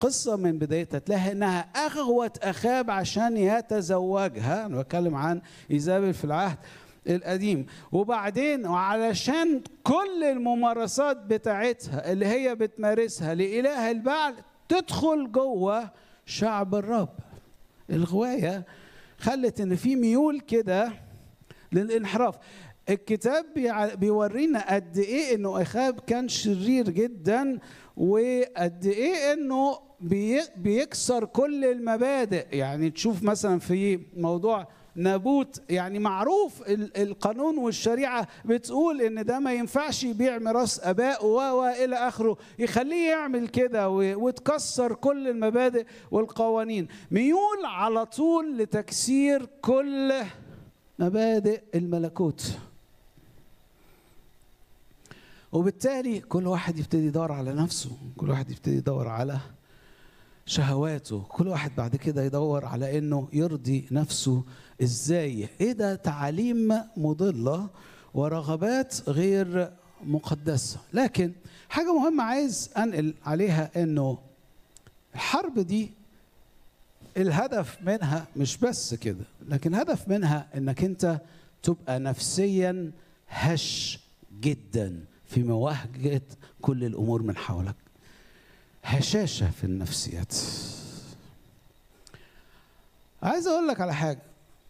قصة من بدايتها تلاقي انها اغوت اخاب عشان يتزوجها انا بتكلم عن ايزابل في العهد القديم وبعدين وعلشان كل الممارسات بتاعتها اللي هي بتمارسها لإله البعل تدخل جوه شعب الرب الغواية خلت ان في ميول كده للانحراف الكتاب بيورينا قد ايه انه اخاب كان شرير جدا وقد ايه انه بيكسر كل المبادئ يعني تشوف مثلا في موضوع نابوت يعني معروف القانون والشريعه بتقول ان ده ما ينفعش يبيع ميراث ابائه والى اخره يخليه يعمل كده وتكسر كل المبادئ والقوانين ميول على طول لتكسير كل مبادئ الملكوت وبالتالي كل واحد يبتدي يدور على نفسه كل واحد يبتدي يدور على شهواته كل واحد بعد كده يدور على انه يرضي نفسه ازاي ايه ده تعاليم مضله ورغبات غير مقدسه لكن حاجه مهمه عايز انقل عليها انه الحرب دي الهدف منها مش بس كده لكن الهدف منها انك انت تبقى نفسيا هش جدا في مواجهه كل الامور من حولك هشاشه في النفسيات عايز اقول لك على حاجه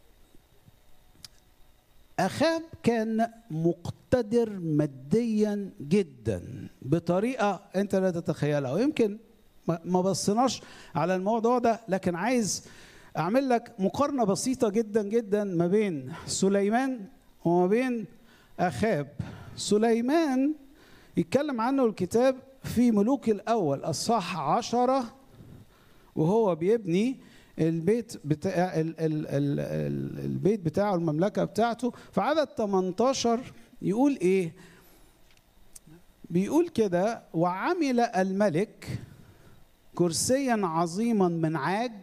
اخاب كان مقتدر ماديا جدا بطريقه انت لا تتخيلها ويمكن ما بصيناش على الموضوع ده لكن عايز اعمل لك مقارنه بسيطه جدا جدا ما بين سليمان وما بين اخاب سليمان يتكلم عنه الكتاب في ملوك الأول الصح عشرة وهو بيبني البيت بتاع ال ال ال ال البيت بتاعه المملكة بتاعته في عدد 18 يقول إيه؟ بيقول كده وعمل الملك كرسيا عظيما من عاج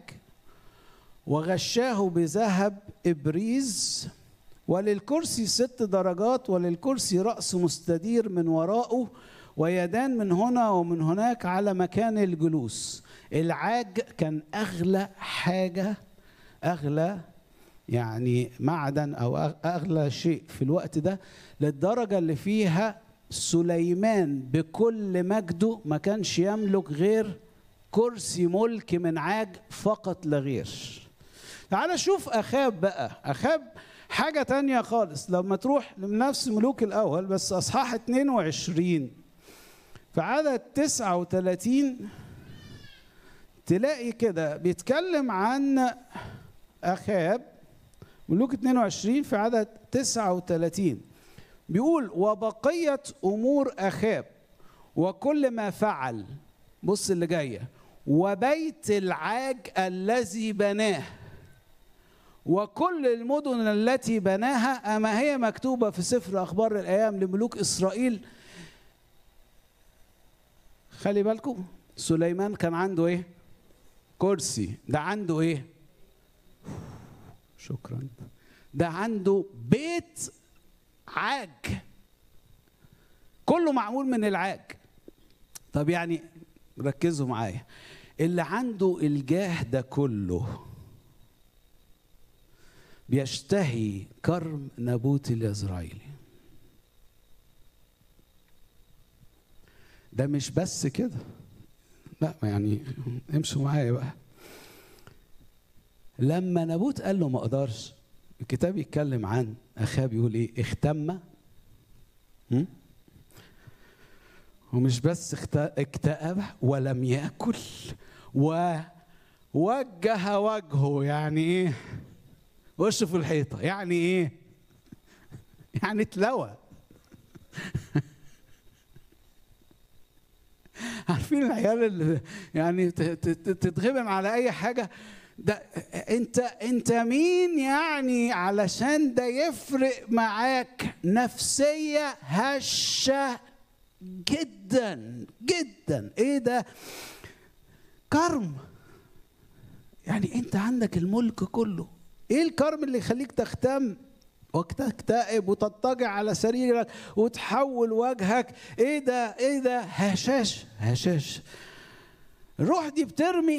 وغشاه بذهب إبريز وللكرسي ست درجات وللكرسي رأس مستدير من وراءه ويدان من هنا ومن هناك على مكان الجلوس العاج كان اغلى حاجه اغلى يعني معدن او اغلى شيء في الوقت ده للدرجه اللي فيها سليمان بكل مجده ما كانش يملك غير كرسي ملك من عاج فقط لا غير تعال شوف اخاب بقى اخاب حاجة تانية خالص لما تروح لنفس ملوك الأول بس أصحاح 22 في عدد 39 تلاقي كده بيتكلم عن أخاب ملوك 22 في عدد 39 بيقول وبقية أمور أخاب وكل ما فعل بص اللي جاية وبيت العاج الذي بناه وكل المدن التي بناها أما هي مكتوبة في سفر أخبار الأيام لملوك إسرائيل خلي بالكم سليمان كان عنده إيه؟ كرسي ده عنده إيه؟ شكرا ده عنده بيت عاج كله معمول من العاج طب يعني ركزوا معايا اللي عنده الجاه ده كله بيشتهي كرم نابوت اليزرعيلي ده مش بس كده لا يعني امشوا معايا بقى لما نابوت قال له ما اقدرش الكتاب يتكلم عن اخاب يقول ايه اختم ومش بس اكتئب ولم ياكل ووجه وجهه يعني ايه وشه في الحيطه يعني ايه يعني اتلوى عارفين العيال اللي يعني تتغبن على اي حاجه ده انت انت مين يعني علشان ده يفرق معاك نفسيه هشه جدا جدا ايه ده كرم يعني انت عندك الملك كله ايه الكرم اللي يخليك تختم وتكتئب وتضطجع على سريرك وتحول وجهك ايه ده ايه ده هشاش هشاش الروح دي بترمي